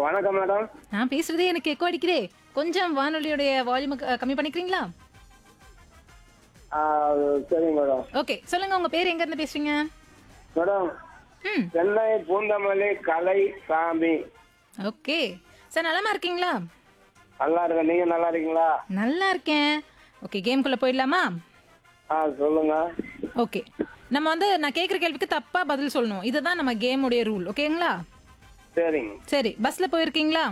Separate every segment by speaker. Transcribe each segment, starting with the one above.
Speaker 1: வணக்கம் மேடம்
Speaker 2: நான் பேசுறதே எனக்கு எக்கோ அடிக்கிறே கொஞ்சம் வானொலியோடைய வால்யூம் கம்மி பண்ணிக்கிறீங்களா
Speaker 1: ஆ, சரிங்க மேடம்
Speaker 2: ஓகே சொல்லுங்க உங்க பேர் எங்க இருந்து பேசுறீங்க
Speaker 1: மேடம்
Speaker 2: ம்
Speaker 1: சென்னை பூந்தமல்லி கலை சாமி
Speaker 2: ஓகே சார் நலமா இருக்கீங்களா
Speaker 1: நல்லா இருக்கேன் நீங்க நல்லா இருக்கீங்களா
Speaker 2: நல்லா இருக்கேன் ஓகே கேம்குள்ள போயிடலாமா
Speaker 1: ஆ சொல்லுங்க
Speaker 2: ஓகே நம்ம வந்து நான் கேட்குற கேள்விக்கு தப்பா பதில் சொல்லணும் இதுதான் நம்ம கேமுடைய ரூல் ஓகேங்களா
Speaker 1: சரிங்க
Speaker 2: சரி பஸ்ல போயிருக்கீங்களா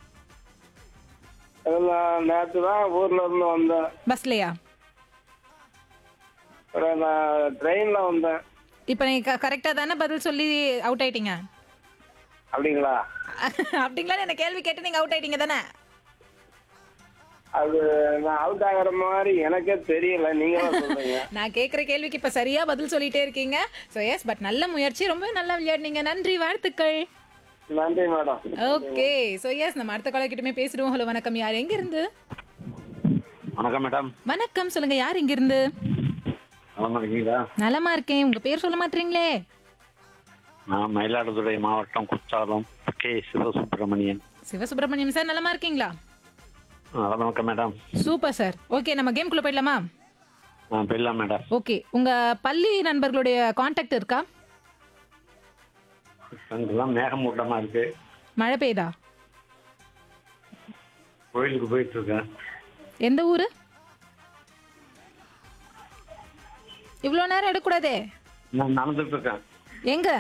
Speaker 1: நான் நேற்று தான் ஊர்ல இருந்து வந்தேன்
Speaker 2: பஸ்லயா
Speaker 1: அப்புறம் நான் ட்ரெயின்ல வந்தேன்
Speaker 2: இப்போ நீங்க கரெக்டாக தானே பதில் சொல்லி அவுட் ஆயிட்டீங்க
Speaker 1: அப்படிங்களா
Speaker 2: அப்படிங்களா என்ன கேள்வி கேட்டு நீங்க அவுட் ஆயிட்டீங்க தானே
Speaker 1: அது நான் அவுட் ஆகிற மாதிரி எனக்கே தெரியல நீங்க தான் சொல்றீங்க
Speaker 2: நான் கேட்குற கேள்விக்கு இப்போ சரியா பதில் சொல்லிட்டே இருக்கீங்க ஸோ எஸ் பட் நல்ல முயற்சி ரொம்ப நல்லா விளையாடுனீங்க நன்றி வாழ்த்துக்கள்
Speaker 1: நன்றி மேடம்
Speaker 2: ஓகே ஸோ எஸ் நம்ம அடுத்த காலக்கிட்டமே பேசிடுவோம் ஹலோ வணக்கம் யார் எங்க இருந்து
Speaker 3: வணக்கம் மேடம்
Speaker 2: வணக்கம் சொல்லுங்க யார் இங்க இருந்து
Speaker 3: நலமா இருக்கீங்களா
Speaker 2: நலமா இருக்கேன் உங்க பேர் சொல்ல மாட்டீங்களே
Speaker 3: நான் மயிலாடுதுறை மாவட்டம் குற்றாலம் கே சிவசுப்பிரமணியன்
Speaker 2: சிவசுப்பிரமணியம் சார் நலமா இருக்கீங்களா
Speaker 3: நலம் வணக்கம் மேடம்
Speaker 2: சூப்பர் சார் ஓகே நம்ம கேம்குள்ள போயிடலாமா
Speaker 3: நான் பெரியலாம் மேடம்
Speaker 2: ஓகே உங்க பள்ளி நண்பர்களுடைய காண்டாக்ட் இருக்கா
Speaker 3: அங்கெல்லாம் மேகமூட்டமா இருக்கு
Speaker 2: மழை பெய்தா
Speaker 3: கோயிலுக்கு போயிட்டு இருக்கேன்
Speaker 2: எந்த ஊரு இவ்வளோ நேரம் எடுக்கக்கூடாதே
Speaker 3: நான் நடந்துட்டு இருக்கேன்
Speaker 2: எங்க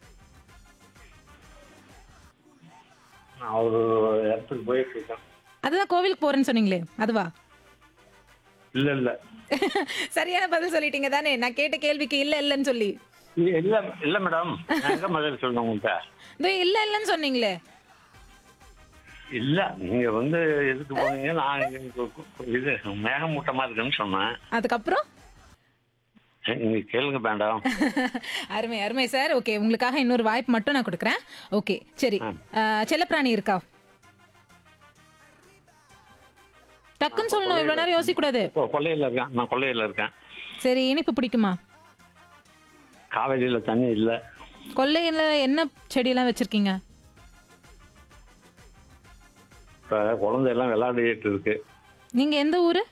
Speaker 3: நான் ஒரு இடத்துக்கு போயிட்டு இருக்கேன்
Speaker 2: அதுதான் கோவிலுக்கு போறேன்னு சொன்னீங்களே அதுவா
Speaker 3: இல்ல இல்ல
Speaker 2: சரியான பதில் சொல்லிட்டீங்க தானே நான் கேட்ட கேள்விக்கு இல்ல இல்லைன்னு சொல்லி
Speaker 3: இல்ல இல்ல இல்ல மேடம் நான் எங்க பதில் சொல்லணும் உங்கள்கிட்ட
Speaker 2: இதோ இல்ல இல்லைன்னு சொன்னீங்களே
Speaker 3: இல்ல நீங்க வந்து எதுக்கு போனீங்க நான் இங்க இது மேகமூட்டமா இருக்குன்னு சொன்னேன்
Speaker 2: அதுக்கப்புறம்
Speaker 3: நீங்க கேளுங்க மேடம்
Speaker 2: அருமை அருமை சார் ஓகே உங்களுக்காக இன்னொரு வாய்ப்பு மட்டும் நான் கொடுக்குறேன் ஓகே சரி அஹ், செல்லப்பிராணி இருக்கா டக்குன்னு சொல்லணும் இவ்வளோ நேரம் யோசிக்கக்கூடாது
Speaker 3: இப்போ கொல்லையில இருக்கேன் நான் கொல்லையில இருக்கேன்
Speaker 2: சரி இனிப்பு பிடிக்குமா
Speaker 3: காவேரியில தண்ணி இல்லை
Speaker 2: கொல்லையில் என்ன செடியெல்லாம் வச்சிருக்கீங்க
Speaker 3: இப்போ குழந்தையெல்லாம் விளையாடிட்டு இருக்கு
Speaker 2: நீங்க எந்த ஊரு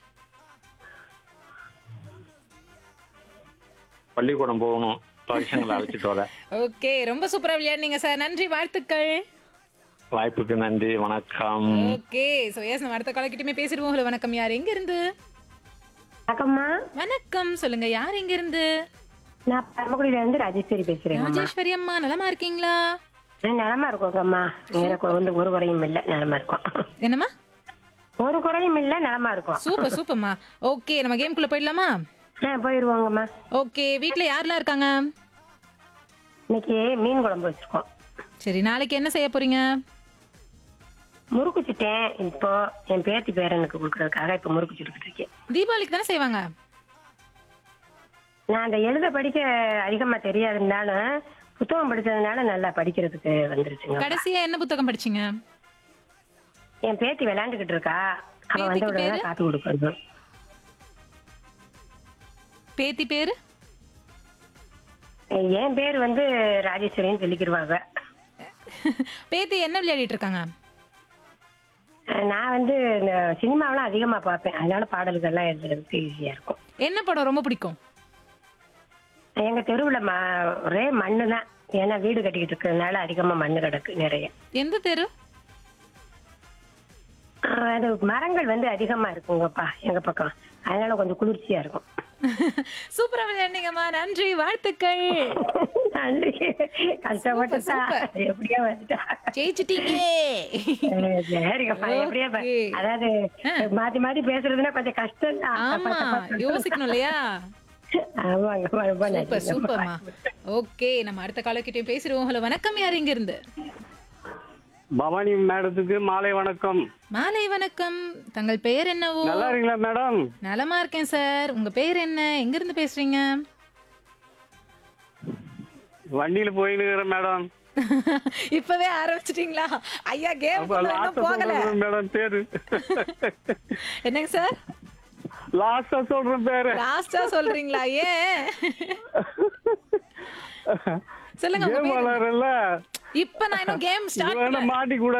Speaker 3: பள்ளிக்கூடம் போகணும் பரிசங்களை அழைச்சிட்டு வர
Speaker 2: ஓகே ரொம்ப சூப்பரா விளையாடுனீங்க சார் நன்றி வாழ்த்துக்கள்
Speaker 3: வாய்ப்புக்கு நன்றி வணக்கம்
Speaker 2: ஓகே சோ எஸ் நம்ம அடுத்த காலக்கிட்டயுமே பேசிடுவோம் ஹலோ வணக்கம் யார் எங்க இருந்து
Speaker 4: வணக்கம்மா
Speaker 2: வணக்கம் சொல்லுங்க யார் எங்க இருந்து
Speaker 4: நான் பரமக்குடியில இருந்து ராஜேஸ்வரி பேசுறேன்
Speaker 2: ராஜேஸ்வரி அம்மா நலமா இருக்கீங்களா
Speaker 4: நலமா இருக்கோங்கம்மா எனக்கு வந்து ஒரு குறையும் இல்ல நலமா இருக்கோம்
Speaker 2: என்னம்மா
Speaker 4: ஒரு குறையும் இல்ல நலமா இருக்கோம்
Speaker 2: சூப்பர் சூப்பர்மா ஓகே நம்ம கேம்குள்ள போயிடலாமா
Speaker 4: ஆ போயிருவோங்கம்மா
Speaker 2: ஓகே வீட்ல யாரெல்லாம் இருக்காங்க
Speaker 4: இன்னைக்கு மீன் குழம்பு வச்சிருக்கோம்
Speaker 2: சரி நாளைக்கு என்ன செய்ய போறீங்க
Speaker 4: முறுக்கு சுட்டேன் இப்போ என் பேத்தி பேரனுக்கு கொடுக்கறதுக்காக இப்ப முறுக்கு சுட்டுக்கிட்டு இருக்கேன்
Speaker 2: தீபாவளிக்கு தானே செய்வாங்க
Speaker 4: நான் அந்த எழுத படிக்க அதிகமா தெரியாதுனாலும் புத்தகம் படிச்சதுனால நல்லா படிக்கிறதுக்கு வந்துருச்சுங்க
Speaker 2: கடைசியா என்ன புத்தகம் படிச்சீங்க
Speaker 4: என் பேத்தி விளையாண்டுகிட்டு இருக்கா அவ வந்த
Speaker 2: பேத்திக்கு
Speaker 4: உடனே
Speaker 2: பேரு?
Speaker 4: காத்து கொடுக்கணும்
Speaker 2: பேத்தி பேரு
Speaker 4: என் பேர் வந்து ராஜேஸ்வரின்னு சொல்லிக்கிடுவாங்க
Speaker 2: பேத்தி என்ன விளையாடிட்டு இருக்காங்க
Speaker 4: நான் வந்து இந்த சினிமாவெல்லாம் அதிகமா பார்ப்பேன் அதனால பாடல்கள்லாம் எழுதுறதுக்கு ஈஸியா இருக்கும்
Speaker 2: என்ன படம் ரொம்ப பிடிக்கும்
Speaker 4: எங்க தெருவுல ம ஒரே மண்ணு தான் ஏன்னா வீடு கட்டிக்கிட்டு இருக்கிறதுனால அதிகமா மண்ணு கிடக்கு நிறைய
Speaker 2: எந்த தெரு
Speaker 4: ஆஹ் அது மரங்கள் வந்து அதிகமா இருக்குங்கப்பா எங்க பக்கம் அதனால கொஞ்சம் குளிர்ச்சியா இருக்கும்
Speaker 2: சூப்பரா விளையாடுனீங்கம்மா நன்றி வாழ்த்துக்கள்
Speaker 4: நன்றி கஷ்டப்பட்டு
Speaker 2: சூப்பர்.
Speaker 4: எப்படியோ வந்துட்டா
Speaker 2: ஜெயிச்சிட்டீங்க
Speaker 4: அஹ் சரிங்கப்பா எப்படியோ ப-
Speaker 2: Okay.
Speaker 4: அதாவது மாத்தி மாத்தி பேசுறதுன்னா கொஞ்சம் கஷ்டம்
Speaker 2: ஆமா யோசிக்கணும் இல்லையா
Speaker 4: ஆமாங்கப்பா ரொம்ப
Speaker 2: சூப்பர்
Speaker 4: நன்றி
Speaker 2: சூப்பர்மா ஓகே நம்ம அடுத்த காலக்கிட்டயும் பேசிடுவோம் ஹலோ வணக்கம் யார் இங்க இருந்து
Speaker 1: பவானி மேடத்துக்கு மாலை வணக்கம்
Speaker 2: மாலை வணக்கம் தங்கள் பெயர் என்னவோ
Speaker 1: நல்லா இருக்கீங்களா மேடம்
Speaker 2: நலமா இருக்கேன் சார் உங்க பேர் என்ன எங்க இருந்து பேசுறீங்க
Speaker 1: வண்டியில போயின்னு இருக்கிறேன் மேடம்
Speaker 2: இப்பவே ஆரம்பிச்சிட்டீங்களா ஐயா கேம்
Speaker 1: அப்ப லாஸ்டா
Speaker 2: போகல
Speaker 1: சொல்றேன் மேடம் பேரு
Speaker 2: என்னங்க சார்
Speaker 1: லாஸ்டா சொல்றேன் பேரு
Speaker 2: லாஸ்டா சொல்றீங்களா ஏன் சொல்லுங்க உங்க
Speaker 1: கேம்
Speaker 2: பேர் என்ன?
Speaker 1: விளாடுறல
Speaker 2: இப்ப நான் இன்னும் கேம் ஸ்டார்ட்
Speaker 1: மாட்டி கூட